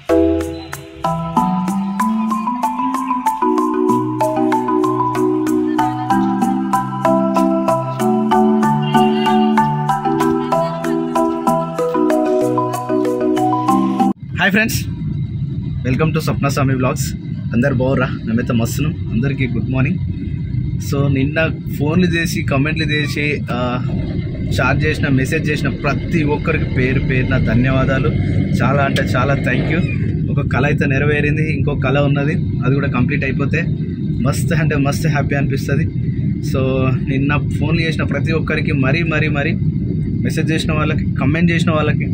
Hi friends welcome to Swapna Swamy blogs అందరు బాగురా మేమైతే మస్తున్నాం అందరికీ గుడ్ మార్నింగ్ సో నిన్న ఫోన్లు చేసి కమెంట్లు చేసి ఆ, చాట్ చేసిన మెసేజ్ చేసిన ప్రతి ఒక్కరికి పేరు పేరున ధన్యవాదాలు చాలా అంటే చాలా థ్యాంక్ యూ ఒక కళ అయితే నెరవేరింది ఇంకో కళ ఉన్నది అది కూడా కంప్లీట్ అయిపోతే మస్త్ అంటే మస్త్ హ్యాపీ అనిపిస్తుంది సో నిన్న ఫోన్లు చేసిన ప్రతి ఒక్కరికి మరీ మరీ మరీ మెసేజ్ చేసిన వాళ్ళకి కమెంట్ చేసిన వాళ్ళకి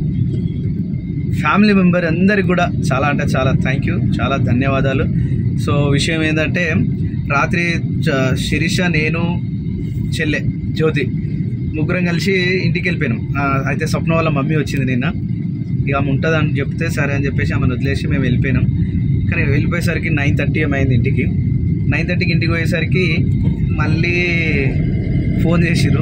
ఫ్యామిలీ మెంబర్ అందరికి కూడా చాలా అంటే చాలా థ్యాంక్ యూ చాలా ధన్యవాదాలు సో విషయం ఏంటంటే రాత్రి చ- శిరీష నేను చెల్లె జ్యోతి ముగ్గురం కలిసి ఇంటికి వెళ్ళిపోయినాం ఆ, అయితే స్వప్న వాళ్ళ మమ్మీ వచ్చింది నిన్న ఇక ఆమె ఉంటుందని చెప్తే సరే అని చెప్పేసి ఆమెను వదిలేసి మేము వెళ్ళిపోయినాం కానీ వెళ్ళిపోయేసరికి నైన్ థర్టీ ఏమైంది ఇంటికి నైన్ థర్టీకి ఇంటికి పోయేసరికి మళ్ళీ ఫోన్ చేసిర్రు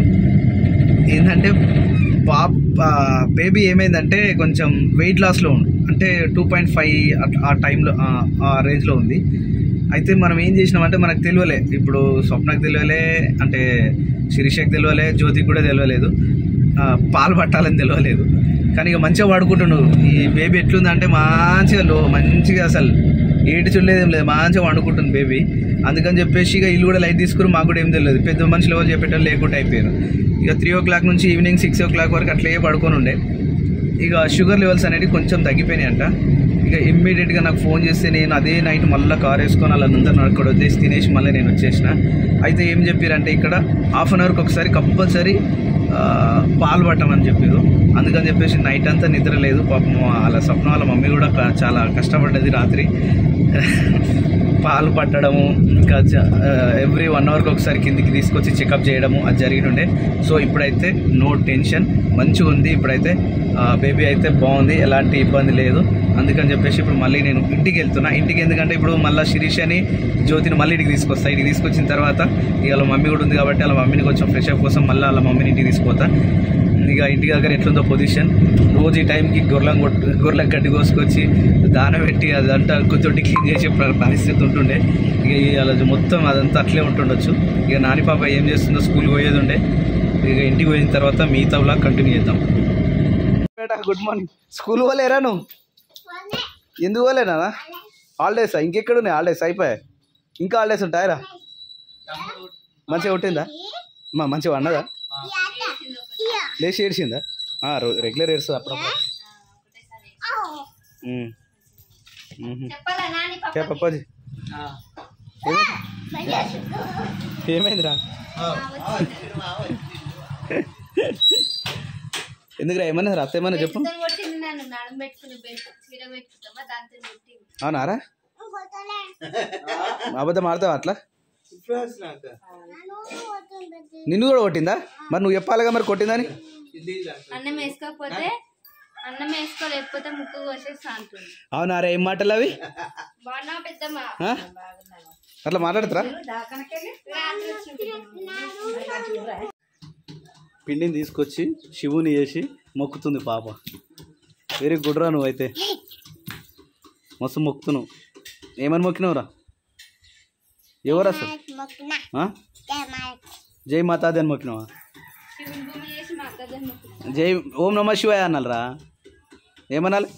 ఏంటంటే పాప బేబీ ఏమైందంటే కొంచెం వెయిట్ లాస్లో ఉంది అంటే టూ పాయింట్ ఫైవ్ ఆ టైంలో ఆ రేంజ్లో ఉంది అయితే మనం ఏం చేసినామంటే మనకు తెలియలే ఇప్పుడు స్వప్నకు తెలియలే అంటే శిరీషకు తెలియలే జ్యోతికి కూడా తెలియలేదు ఆ, పాలు పట్టాలని తెలియలేదు కానీ ఇక మంచిగా వాడుకుంటున్నావు ఈ బేబీ ఎట్లుందంటే మంచిగా లో మంచిగా అసలు ఏటి చూడలేదు ఏం లేదు మంచిగా వండుకుంటుంది బేబీ అందుకని చెప్పేసి ఇక ఇల్లు కూడా లైట్ తీసుకుని మాకు కూడా ఏం తెలియదు పెద్ద మనుషులు ఎవరు చెప్పేటోళ్ళు లేకుండా అయిపోయారు ఇక త్రీ ఓ క్లాక్ నుంచి ఈవినింగ్ సిక్స్ ఓ క్లాక్ వరకు అట్లే పడుకొని ఉండే ఇక షుగర్ లెవెల్స్ అనేవి కొంచెం తగ్గిపోయినాయి అంట ఇక ఇమ్మీడియట్గా నాకు ఫోన్ చేస్తే నేను అదే నైట్ మళ్ళీ కార్ వేసుకొని అలా అందరిని అక్కడ వదిలేసి తినేసి మళ్ళీ నేను వచ్చేసిన అయితే ఏం చెప్పారంటే ఇక్కడ హాఫ్ అన్ అవర్కి ఒకసారి కంపల్సరీ పాలు పట్టమని చెప్పారు అందుకని చెప్పేసి నైట్ అంతా నిద్ర లేదు పాపం వాళ్ళ స్వప్న వాళ్ళ మమ్మీ కూడా క- చాలా కష్టపడ్డది రాత్రి పాలు పట్టడము ఇంకా ఎవ్రీ వన్ అవర్కి ఒకసారి కిందికి తీసుకొచ్చి చెకప్ చేయడము అది జరిగినుండే సో ఇప్పుడైతే నో టెన్షన్ మంచిగా ఉంది ఇప్పుడైతే బేబీ అయితే బాగుంది ఎలాంటి ఇబ్బంది లేదు అందుకని చెప్పేసి ఇప్పుడు మళ్ళీ నేను ఇంటికి వెళ్తున్నా ఇంటికి ఎందుకంటే ఇప్పుడు మళ్ళీ శిరీష్ అని జ్యోతిని మళ్ళీ ఇంటికి తీసుకొస్తా ఇంటికి తీసుకొచ్చిన తర్వాత ఇక వాళ్ళ మమ్మీ కూడా ఉంది కాబట్టి వాళ్ళ మమ్మీని కొంచెం ఫ్రెష్ అప్ కోసం మళ్ళీ వాళ్ళ మమ్మీని ఇంటికి తీసుకుపోతా ఇక ఇంటి దగ్గర ఎట్లుందో పొజిషన్ రోజు ఈ టైంకి గొర్రెలను కొట్టు గొర్రెలకు గడ్డి కోసుకొచ్చి దాన పెట్టి అదంతా కొంచెం క్లీన్ చేసే ప్ర- పరిస్థితి ఉంటుండే ఇక ఇవాళ మొత్తం అదంతా అట్లే ఉంటుండొచ్చు ఇక నాని పాప ఏం చేస్తుందో స్కూల్కి పోయేది ఉండే ఇక ఇంటికి పోయిన తర్వాత మిగతా వ్లాగ్ కంటిన్యూ చేద్దాం గుడ్ మార్నింగ్ స్కూల్ పోలేరా నువ్వు ఎందుకు పోలేనా హాలిడేసా ఇంకెక్కడ ఉన్నాయి హాలిడేస్ అయిపోయాయి ఇంకా హాలిడేస్ ఉంటాయరా మంచిగా కొట్టిందా మా మంచిగా అన్నదా లేచి ఏడ్చిందా రెగ్యులర్ ఏడుస్తుంది అప్పుడప్పుడు ఉమ్. ఉహు. ఏ పప్పాజీ ఏమైంది ఏమైందిరా ఎందుకురా ఏమన్నా రా అత్త ఏమన్నా చెప్పు కొట్టింది నన్ను నడుము పెట్టుకుని బెల్ట్ చీర పెట్టుకుంటామా దాంతో కొట్టింది అవునారా అబద్ధం ఆడతావా అట్లా నిన్ను కూడా కొట్టిందా మరి నువ్వు చెప్పాలిగా మరి కొట్టిందని అన్నం వేసుకోకపోతే అన్నం వేసుకోలేకపోతే ముక్కు కోసేస్తా అంటుంది అవునారా ఏం మాటలు అవి బాగున్నా పెద్దమ్మ ఆ? అట్లా మాట్లాడతారా రాత్రి వచ్చింది పిండిని తీసుకొచ్చి శివుని చేసి మొక్కుతుంది పాప వెరీ గుడ్ రా నువ్వైతే మస్తు మొక్కుతున్నావు ఏమని మొక్కినావురా ఎవరు అసలు ఆ? జై మాతాది అని మొక్కినావా శివుని భూమి చేసి మా అక్క మొక్కున్నాం జై ఓం నమ శివాయ అనాలరా ఏమనాలి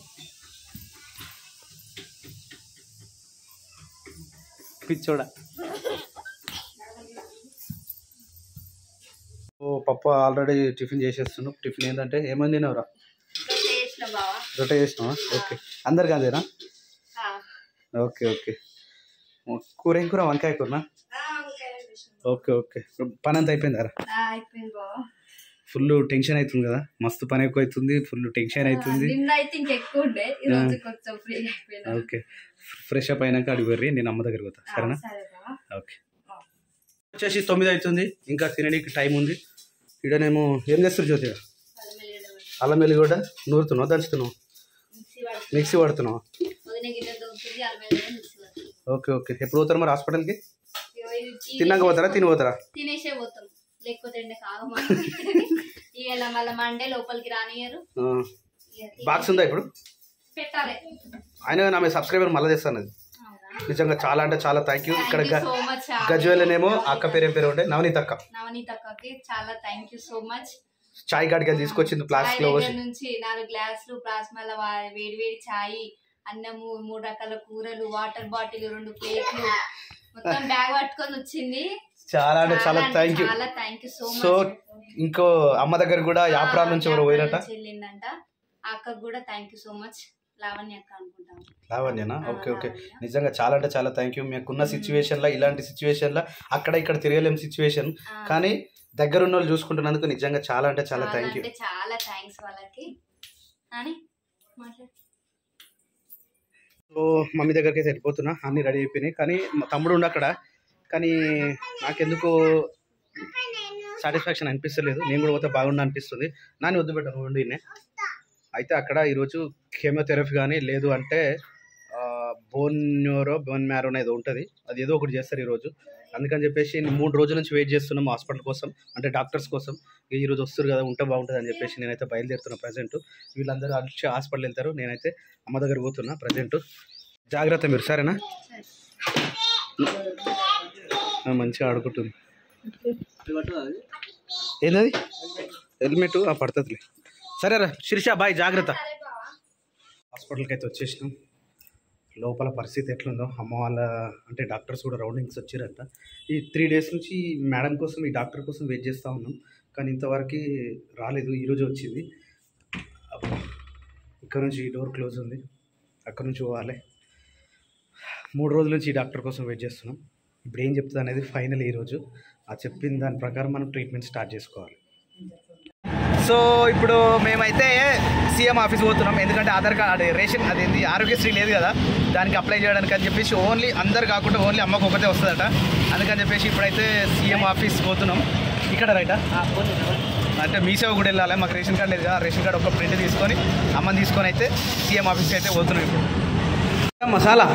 పిచ్చోడా ఓ పప్ప ఆల్రెడీ టిఫిన్ చేసేస్తున్నావు టిఫిన్ ఏంటంటే ఏమైంది తినవరా చేసిన బావా రొట్టె చేసినావా ఓకే అందరికి అదేనా ఆ. ఓకే ఓకే కూర ఏం కూర వంకాయ కూరనా ఆ, వంకాయ చేసిన. ఓకే ఓకే పని అంతా అయిపోయిందారా ఆ, అయిపోయింది బావా ఫుల్ టెన్షన్ అవుతుంది కదా మస్తు పని ఎక్కువ అవుతుంది ఫుల్ టెన్షన్ అవుతుంది నిన్న అయితే ఇంకెక్కువ ఉండే ఈ రోజు కొంచెం ఫ్రీ అయిపోయినా ఓకే ఫ్రెష్ అప్ అయినాక అడిగి వర్రి నేను అమ్మ దగ్గరికి పోతా సరేనా సరే బావా ఓకే వచ్చేసి తొమ్మిది అవుతుంది ఇంకా తినడానికి టైం ఉంది ఇక్కడనేమో ఏం చేస్తారు జ్యోతి అది మెల్లిగడ్డ పెట్టి అల్లం వెల్లి కూడా నూరుతున్నావు దంచుతున్నావు మిక్సీ పడుతుంది మిక్సీ పడుతున్నావు వదిన గిన్నె దొరుకుతుంది అల్లం వెల్లిగడ్డ మిక్సీ పడుతుంది ఓకే ఓకే ఎప్పుడు పోతారు మరి హాస్పిటల్కి ఇగో ఇది- ఇది తిన్నాక పోతారా తిని పోతారా తినేసే పోతాం లేకపోతే ఎండ కాగమా ఇలా మళ్ళీ మండే లోపలికి రానియరు ఆ. ఇక బాక్స్ ఉందా ఇప్పుడు పెట్టాలి ఆయన ఆమె సబ్స్క్రైబర్ మళ్ళీ తెస్తాను అది అవునా నిజంగా చాలా అంటే చాలా థ్యాంక్ యూ ఇక్కడ థ్యాంక్ యూ సో మచ్ గజ్వేలనేమో అక్క పేరు ఏం పేరు ఉంటే నవనీత్ అక్క నవనీత అక్కకి చాలా థ్యాంక్ యూ సో మచ్ చాయ్ గాడికి వెళ్ళి తీసుకొచ్చింది ప్లాస్టిక్ లో చాయ్ పోసి దగ్గర నుంచి నాలుగు గ్లాసులు ప్లాస్మాల వేడి వేడి చాయ్ అన్నము మూడు రకాల కూరలు వాటర్ బాటిల్ రెండు ప్లేట్లు మొత్తం బ్యాగ్ పట్టుకొని వచ్చింది చాలా అంటే చాలా అంటే థ్యాంక్ యూ చాలా thank you so so much ఇంకో అమ్మ దగ్గర కూడా యాప్రాల్ నుంచి ఎవరు పోయినట వెళ్ళిందంట ఆ అక్కకు కూడా thank you so much Lavanya అక్క అనుకుంటాం లావణ్యనా ఆ, ఓకే ఓకే లావణ్య. నిజంగా చాలా అంటే చాలా థ్యాంక్ యూ మీకున్న సిచ్యువేషన్ లో ఇలాంటి సిచ్యువేషన్ లో అక్కడ ఇక్కడ తిరగలేం సిచ్యువేషన్ ఆ, కానీ దగ్గర ఉన్న వాళ్ళు చూసుకుంటున్నందుకు నిజంగా చాలా అంటే చాలా థ్యాంక్ యూ అంటే చాలా థ్యాంక్స్ వాళ్ళకి అని మాట్లాడు సో మమ్మీ దగ్గరికి అయితే వెళ్ళిపోతున్నా అన్నీ రెడీ అయిపోయినాయి కానీ మా తమ్ముడు ఉండు అక్కడ కానీ నాకెందుకు సాటిస్ఫాక్షన్ అనిపిస్తలేదు నేను కూడా పోతే బాగుండు అనిపిస్తుంది నాని వద్దు పెట్టను ఉండి ఈయనే. అయితే అక్కడ ఈరోజు కేమోథెరపీ కానీ లేదు అంటే బోన్ న్యూరో బోన్ మ్యారో అనేది ఉంటుంది అది ఏదో ఒకటి చేస్తారు ఈరోజు అందుకని చెప్పేసి నేను మూడు రోజుల నుంచి వెయిట్ చేస్తున్నాం హాస్పిటల్ కోసం అంటే డాక్టర్స్ కోసం ఇక ఈరోజు వస్తారు కదా ఉంటే బాగుంటుంది అని చెప్పేసి నేనైతే బయలుదేరుతున్నా ప్రజెంట్ వీళ్ళందరూ అడిచి హాస్పిటల్ వెళ్తారు నేనైతే అమ్మ దగ్గర పోతున్నా ప్రజెంట్ జాగ్రత్త మీరు సరేనా ఆ, మంచిగా ఆడుకుంటుంది ఏంటది హెల్మెట్ పడుతుందిలే సరేరా శిరీష బాయ్ జాగ్రత్త హాస్పిటల్కి అయితే వచ్చేసినాం లోపల పరిస్థితి ఎట్లుందో అమ్మ వాళ్ళ అంటే డాక్టర్స్ కూడా రౌండింగ్స్ వచ్చారంట ఈ త్రీ డేస్ నుంచి ఈ మేడం కోసం ఈ డాక్టర్ కోసం వెయిట్ చేస్తూ ఉన్నాం కానీ ఇంతవరకు రాలేదు ఈరోజు వచ్చింది అబ్బా. ఇక్కడ నుంచి ఈ డోర్ క్లోజ్ ఉంది అక్కడ నుంచి పోవాలి మూడు రోజుల నుంచి ఈ డాక్టర్ కోసం వెయిట్ చేస్తున్నాం ఇప్పుడు ఏం చెప్తుంది అనేది ఫైనల్ ఈరోజు ఆ చెప్పిన దాని ప్రకారం మనం ట్రీట్మెంట్ స్టార్ట్ చేసుకోవాలి సో ఇప్పుడు మేమైతే సీఎం ఆఫీస్ పోతున్నాం ఎందుకంటే ఆధార్ కార్డ్ రేషన్ అదేంటి ఆరోగ్యశ్రీ లేదు కదా దానికి అప్లై చేయడానికి అని చెప్పేసి ఓన్లీ అందరు కాకుండా ఓన్లీ అమ్మకు ఒకటే వస్తుందట అందుకని చెప్పేసి ఇప్పుడైతే సీఎం ఆఫీస్ పోతున్నాం ఇక్కడ రైటా అంటే మీ సేవ కూడా వెళ్ళాలి మాకు రేషన్ కార్డు లేదు కదా రేషన్ కార్డు ఒక ప్రింట్ తీసుకొని అమ్మని తీసుకొని అయితే సీఎం ఆఫీస్కి అయితే పోతున్నాం ఇప్పుడు మసాలా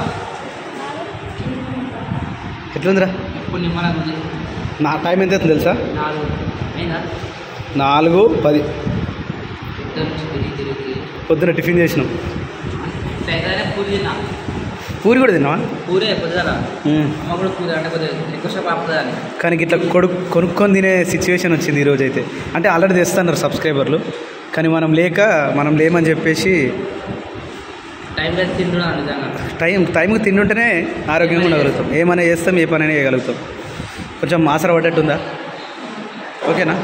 ఎట్లుందిరా ఇప్పుడు నిమ్మలంగా ఉంది నా టైం ఎంత అవుతుంది తెలుసా నాలుగు అయినా నాలుగు పది ఇద్దరు నుంచి తిరిగి తిరిగి తిరిగి పొద్దున టిఫిన్ చేసినాం పెద్దనే పూరి తిన్నా పూరి కూడా తిన్నావా పూరే పొద్దున అమ్మ కూడా పూరి అంటే కొద్దిగా ఎక్కువసేపు ఆపుతుందని కానీ ఇట్లా కొడు కొనుక్కొని తినే సిచ్యువేషన్ వచ్చింది ఈరోజు అయితే అంటే ఆల్రెడీ తెస్తున్నారు సబ్స్క్రైబర్లు కానీ మనం లేక మనం లేమని చెప్పేసి టైం లేదు తింటున్నాను నిజంగా టైం టైంకి తింటుంటేనే ఆరోగ్యంగా ఉండగలుగుతాం ఏమైనా చేస్తాం ఏ పనైనా చేయగలుగుతాం కొంచెం మాసర పడ్డట్టుందా ఓకేనా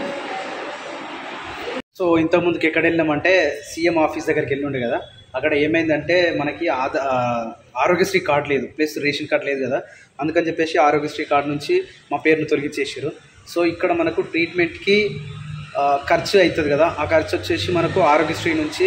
సో ఇంతకుముందుకు ఎక్కడ వెళ్ళినామంటే సీఎం ఆఫీస్ దగ్గరికి వెళ్ళి ఉండే కదా అక్కడ ఏమైందంటే మనకి ఆధా ఆ, ఆరోగ్యశ్రీ కార్డు లేదు ప్లస్ రేషన్ కార్డు లేదు కదా అందుకని చెప్పేసి ఆరోగ్యశ్రీ కార్డు నుంచి మా పేర్లు తొలగించేసారు సో ఇక్కడ మనకు ట్రీట్మెంట్కి ఆ, ఖర్చు అవుతుంది కదా ఆ ఖర్చు వచ్చేసి మనకు ఆరోగ్యశ్రీ నుంచి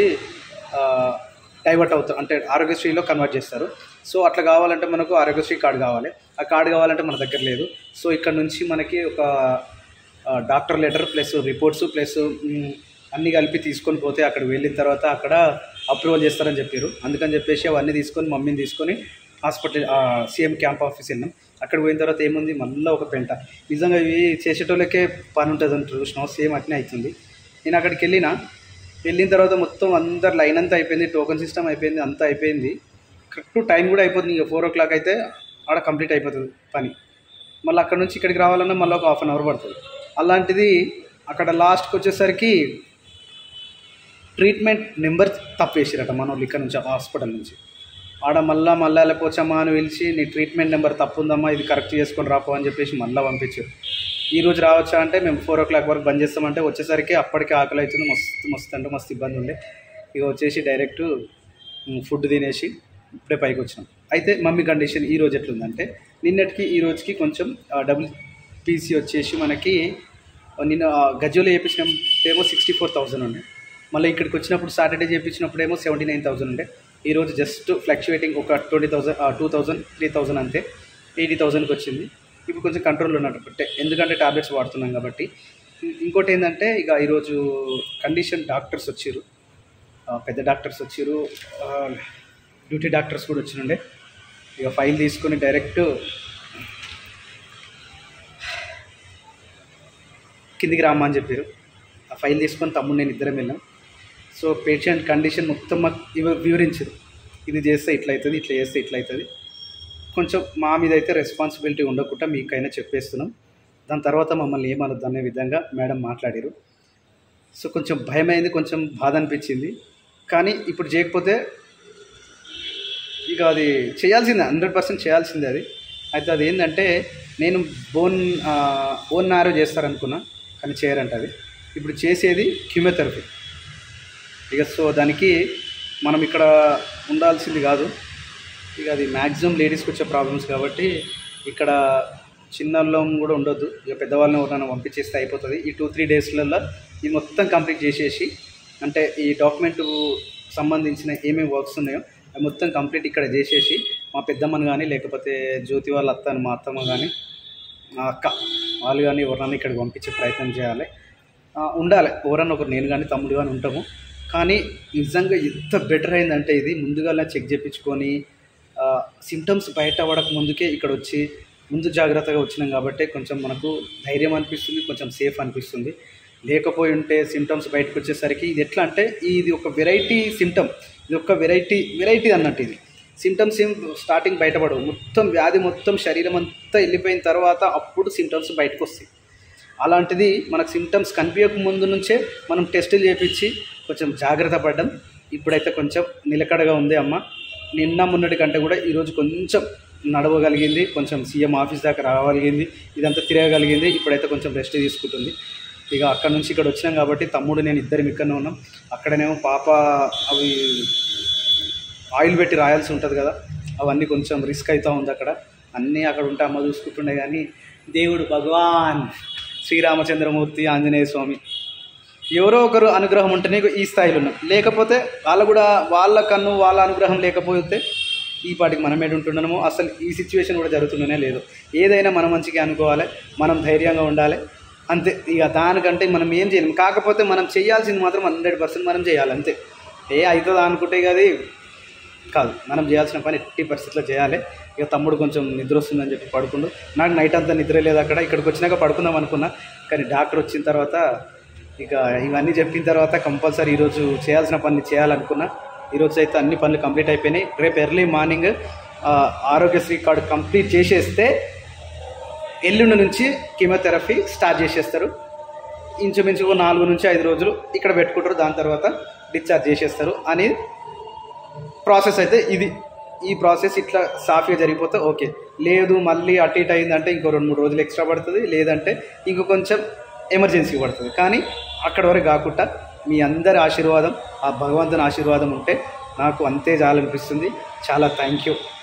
డైవర్ట్ అవుతుంది అంటే ఆరోగ్యశ్రీలో కన్వర్ట్ చేస్తారు సో అట్లా కావాలంటే మనకు ఆరోగ్యశ్రీ కార్డు కావాలి ఆ కార్డు కావాలంటే మన దగ్గర లేదు సో ఇక్కడ నుంచి మనకి ఒక ఆ, doctor letter plus reports plus మ్, అన్నీ కలిపి తీసుకొని పోతే అక్కడికి వెళ్ళిన తర్వాత అక్కడ అప్రూవల్ చేస్తారని చెప్పారు అందుకని చెప్పేసి అవన్నీ తీసుకొని మమ్మీని తీసుకొని హాస్పిటల్ సీఎం క్యాంప్ ఆఫీస్ వెళ్ళాం అక్కడ పోయిన తర్వాత ఏముంది మళ్ళీ ఒక పెంట నిజంగా ఇవి చేసేటోళ్ళకే పని ఉంటుంది అంటారు చూసినావు సేమ్ అట్నే అవుతుంది నేను అక్కడికి వెళ్ళిన వెళ్ళిన తర్వాత మొత్తం అందరు లైన్ అంతా అయిపోయింది టోకన్ సిస్టమ్ అయిపోయింది అంతా అయిపోయింది కరెక్ట్ టైం కూడా అయిపోతుంది ఇక ఫోర్ ఓ క్లాక్ అయితే ఆడ కంప్లీట్ అయిపోతుంది పని మళ్ళీ అక్కడ నుంచి ఇక్కడికి రావాలన్నా మళ్ళీ ఒక హాఫ్ అన్ అవర్ పడుతుంది అలాంటిది అక్కడ లాస్ట్కి వచ్చేసరికి ట్రీట్మెంట్ నెంబర్ తప్పేసిరట మన వాళ్ళు ఇక్కడ నుంచి హాస్పిటల్ నుంచి ఆడ మళ్ళా మళ్ళా పోచమ్మా అని పిలిచి నీ ట్రీట్మెంట్ నెంబర్ తప్పు ఉందమ్మా ఇది కరెక్ట్ చేసుకొని రాపో అని చెప్పేసి మళ్ళీ పంపించారు ఈ రోజు రావచ్చా అంటే మేము ఫోర్ ఓ క్లాక్ వరకు బంద్ చేస్తామంటే వచ్చేసరికి అప్పటికే ఆకలి అవుతుంది మస్తు మస్తు అంటే మస్తు ఇబ్బంది ఉండే ఇక వచ్చేసి డైరెక్ట్ ఫుడ్ తినేసి ఇప్పుడే పైకి వచ్చినాం అయితే మమ్మీ కండిషన్ ఈ రోజు ఎట్లుందంటే నిన్నటికి ఈ రోజుకి కొంచెం డబుల్ పీసీ వచ్చేసి మనకి నిన్న గజ్జోలో చేయించినప్పుడేమో సిక్స్టీ ఫోర్ థౌసండ్ ఉండే మళ్ళీ ఇక్కడికి వచ్చినప్పుడు సాటర్డే చేయించినప్పుడేమో సెవెంటీ నైన్ థౌసండ్ ఉండే ఈరోజు జస్ట్ ఫ్లక్చువేటింగ్ ఒక twenty thousand two thousand three thousand అంతే ఎయిటీ థౌసండ్కి వచ్చింది ఇప్పుడు కొంచెం కంట్రోల్ ఉన్నట్టు అంటే ఎందుకంటే టాబ్లెట్స్ వాడుతున్నాం కాబట్టి ఇం- ఇంకోటి ఏంటంటే ఇక ఈరోజు కండిషన్ డాక్టర్స్ వచ్చారు పెద్ద డాక్టర్స్ వచ్చారు డ్యూటీ డాక్టర్స్ కూడా వచ్చినుండే ఇక ఫైల్ తీసుకొని డైరెక్ట్ కిందికి రామ్మా అని చెప్పారు ఆ ఫైల్ తీసుకొని తమ్ముడు నేను ఇద్దరం వెళ్ళాం సో పేషెంట్ కండిషన్ మొత్తం మాకు ఇవ- వివరించింది ఇది చేస్తే ఇట్లా అవుతుంది ఇట్లా చేస్తే ఇట్లా అవుతుంది కొంచెం మా మీద అయితే రెస్పాన్సిబిలిటీ ఉండకుండా మీకైనా చెప్పేస్తున్నాం దాని తర్వాత మమ్మల్ని ఏమనొద్దు అనే విధంగా మేడం మాట్లాడారు సో కొంచెం భయమైంది కొంచెం బాధ అనిపించింది కానీ ఇప్పుడు చేయకపోతే ఇక అది చేయాల్సిందే హండ్రెడ్ పర్సెంట్ చేయాల్సిందే అది అయితే అది ఏంటంటే నేను బోన్ బోన్ నారో చేస్తారనుకున్నా కానీ చేయరంట అది ఇప్పుడు చేసేది క్యూమోథెరపీ ఇక సో దానికి మనం ఇక్కడ ఉండాల్సింది కాదు ఇక అది మ్యాక్సిమం లేడీస్కి వచ్చే ప్రాబ్లమ్స్ కాబట్టి ఇక్కడ చిన్నోళ్ళం కూడా ఉండొద్దు ఇక పెద్దవాళ్ళని ఎవరైనా పంపించేస్తే అయిపోతుంది ఈ టూ త్రీ డేస్లలో ఇది మొత్తం కంప్లీట్ చేసేసి అంటే ఈ డాక్యుమెంట్ సంబంధించిన ఏమేమి వర్క్స్ ఉన్నాయో అవి మొత్తం కంప్లీట్ ఇక్కడ చేసేసి మా పెద్దమ్మని కానీ లేకపోతే జ్యోతి వాళ్ళ అత్తని మా అత్తమ్మ కానీ మా అక్క వాళ్ళు కానీ ఎవరన్నా ఇక్కడికి పంపించే ప్రయత్నం చేయాలి ఆ, ఉండాలి ఎవరన్నా ఒకరు నేను కానీ తమ్ముడు కానీ ఉంటాము కానీ నిజంగా ఎంత బెటర్ అయిందంటే ఇది ముందుగా చెక్ చేయించుకొని సిమ్టమ్స్ బయట పడక ముందుకే ఇక్కడ వచ్చి ముందు జాగ్రత్తగా వచ్చినాం కాబట్టి కొంచెం మనకు ధైర్యం అనిపిస్తుంది కొంచెం సేఫ్ అనిపిస్తుంది లేకపోయి ఉంటే సిమ్టమ్స్ బయటకు వచ్చేసరికి ఇది ఎట్లా అంటే ఇది ఒక వెరైటీ సిమ్టమ్ ఇది ఒక వెరైటీ వెరైటీ అన్నట్టు ఇది సిమ్టమ్స్ ఏం స్టార్టింగ్ బయటపడవు మొత్తం వ్యాధి మొత్తం శరీరం అంతా వెళ్ళిపోయిన తర్వాత అప్పుడు సిమ్టమ్స్ బయటకు వస్తాయి అలాంటిది మనకు సిమ్టమ్స్ కనిపించక ముందు నుంచే మనం టెస్టులు చేపించి కొంచెం జాగ్రత్త పడ్డాం ఇప్పుడైతే కొంచెం నిలకడగా ఉంది అమ్మ నిన్న మొన్నటి కంటే కూడా ఈరోజు కొంచెం నడవగలిగింది కొంచెం సీఎం ఆఫీస్ దాకా రాగలిగింది ఇదంతా తిరగగలిగింది ఇప్పుడైతే కొంచెం రెస్ట్ తీసుకుంటుంది ఇక అక్కడ నుంచి ఇక్కడ వచ్చినాం కాబట్టి తమ్ముడు నేను ఇద్దరం ఇక్కడనే ఉన్నాం అక్కడనేమో పాప అవి ఆయిల్ పెట్టి రాయాల్సి ఉంటుంది కదా అవన్నీ కొంచెం రిస్క్ అవుతూ ఉంది అక్కడ అన్నీ అక్కడ ఉంటే అమ్మ చూసుకుంటుండే కానీ దేవుడు భగవాన్ శ్రీరామచంద్రమూర్తి ఆంజనేయ స్వామి ఎవరో ఒకరు అనుగ్రహం ఉంటేనే ఈ స్థాయిలో ఉన్నాం లేకపోతే వాళ్ళ కూడా వాళ్ళ కన్ను వాళ్ళ అనుగ్రహం లేకపోతే ఈ పాటికి మనం ఏడు ఉంటున్నామో అసలు ఈ సిచ్యువేషన్ కూడా జరుగుతుందనే లేదు ఏదైనా మన మంచిగా అనుకోవాలి మనం ధైర్యంగా ఉండాలి అంతే ఇక దానికంటే మనం ఏం చేయలేం కాకపోతే మనం చేయాల్సింది మాత్రం హండ్రెడ్ పర్సెంట్ మనం చేయాలి అంతే ఏ అవుతుందా అనుకుంటే కదా కాదు మనం చేయాల్సిన పని ఎట్టి పరిస్థితిలో చేయాలి ఇక తమ్ముడు కొంచెం నిద్ర వస్తుందని చెప్పి పడుకుండు నాకు నైట్ అంతా నిద్ర లేదు అక్కడ ఇక్కడికి వచ్చినాక పడుకుందాం అనుకున్నా కానీ డాక్టర్ వచ్చిన తర్వాత ఇక ఇవన్నీ చెప్పిన తర్వాత కంపల్సరీ ఈరోజు చేయాల్సిన పని చేయాలనుకున్నా ఈరోజు అయితే అన్ని పనులు కంప్లీట్ అయిపోయినాయి రేపు ఎర్లీ మార్నింగ్ ఆ, ఆరోగ్యశ్రీ కార్డు కంప్లీట్ చేసేస్తే ఎల్లుండి నుంచి కీమోథెరపీ స్టార్ట్ చేసేస్తారు ఇంచుమించు ఓ నాలుగు నుంచి ఐదు రోజులు ఇక్కడ పెట్టుకుంటారు దాని తర్వాత డిశ్చార్జ్ చేసేస్తారు అని ప్రాసెస్ అయితే ఇది ఈ ప్రాసెస్ ఇట్లా సాఫీగా జరిగిపోతే ఓకే లేదు మళ్ళీ అటు ఇటు అయిందంటే ఇంకో రెండు మూడు రోజులు ఎక్స్ట్రా పడుతుంది లేదంటే ఇంకో కొంచెం ఎమర్జెన్సీ పడుతుంది కానీ అక్కడ వరకు కాకుండా మీ అందరి ఆశీర్వాదం ఆ భగవంతుని ఆశీర్వాదం ఉంటే నాకు అంతే చాలనిపిస్తుంది చాలా థ్యాంక్ యూ